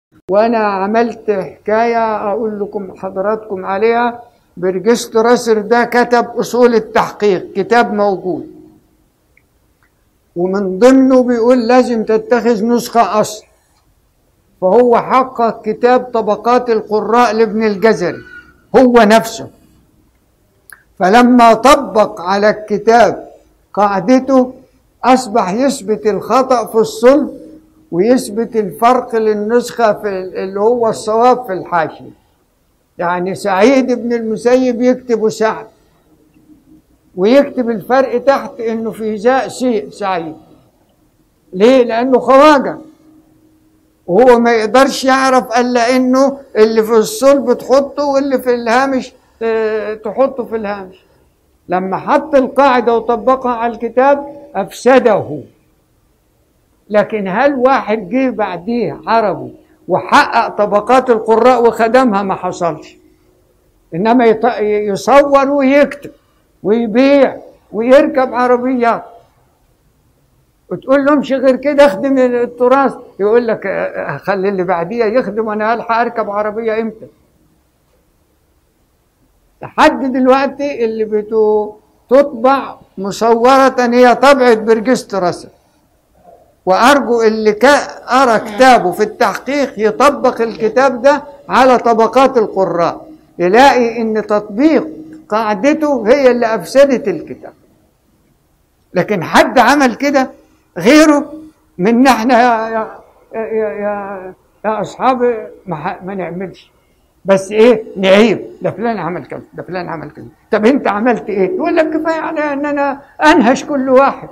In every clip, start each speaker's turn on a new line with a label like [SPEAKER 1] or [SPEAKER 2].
[SPEAKER 1] وانا عملت حكايه اقول لكم حضراتكم عليها برجست راسر ده كتب اصول التحقيق كتاب موجود ومن ضمنه بيقول لازم تتخذ نسخه اصل فهو حقق كتاب طبقات القراء لابن الجزري هو نفسه فلما طبق على الكتاب قاعدته أصبح يثبت الخطأ في الصلب ويثبت الفرق للنسخة في اللي هو الصواب في الحاشية يعني سعيد بن المسيب يكتب سعد ويكتب الفرق تحت انه في زاء سي سعيد ليه لانه خواجه وهو ما يقدرش يعرف الا انه اللي في الصلب تحطه واللي في الهامش اه، تحطه في الهامش لما حط القاعده وطبقها على الكتاب افسده لكن هل واحد جه بعديه عربي وحقق طبقات القراء وخدمها ما حصلش انما يط- يصور ويكتب ويبيع ويركب عربيات وتقول له امشي غير كده اخدم التراث يقول لك اه، خلي اللي بعديه يخدم وانا الحق اركب عربيه امتى لحد دلوقتي اللي بتطبع مصورة هي طبعة برجست رسل وأرجو اللي كا- قرأ كتابه في التحقيق يطبق الكتاب ده على طبقات القراء يلاقي إن تطبيق قاعدته هي اللي أفسدت الكتاب لكن حد عمل كده غيره من احنا يا يا يا, يا, يا أصحابي ما, ح- ما نعملش بس ايه نعيب ده فلان عمل كذا ده فلان عمل كذا طب انت عملت ايه يقول لك كفايه على ان انا انهش كل واحد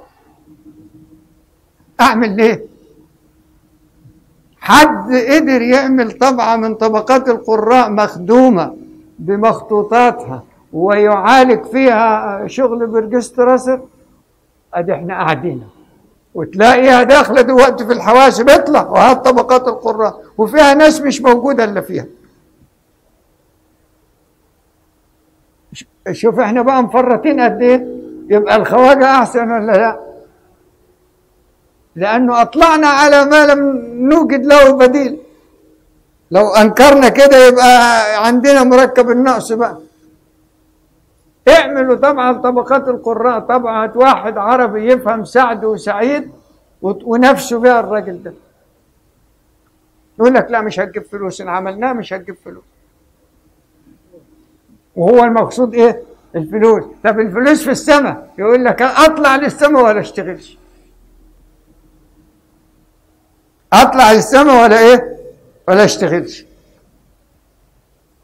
[SPEAKER 1] اعمل ايه حد قدر يعمل طبعه من طبقات القراء مخدومه بمخطوطاتها ويعالج فيها شغل برجست راسر ادي احنا قاعدين وتلاقيها داخله دلوقتي في الحواسب اطلع وهات طبقات القراء وفيها ناس مش موجوده الا فيها شوف احنا بقى مفرطين قد ايه يبقى الخواجه احسن ولا لا لانه اطلعنا على ما لم نوجد له بديل لو انكرنا كده يبقى عندنا مركب النقص بقى اعملوا طبعا طبقات القراء طبعا واحد عربي يفهم سعد وسعيد وت- ونفسه بها الراجل ده يقول لك لا مش هتجيب فلوس ان عملناه مش هتجيب فلوس وهو المقصود ايه الفلوس طب الفلوس في السماء يقول لك اطلع للسماء ولا اشتغلش اطلع للسماء ولا ايه ولا اشتغلش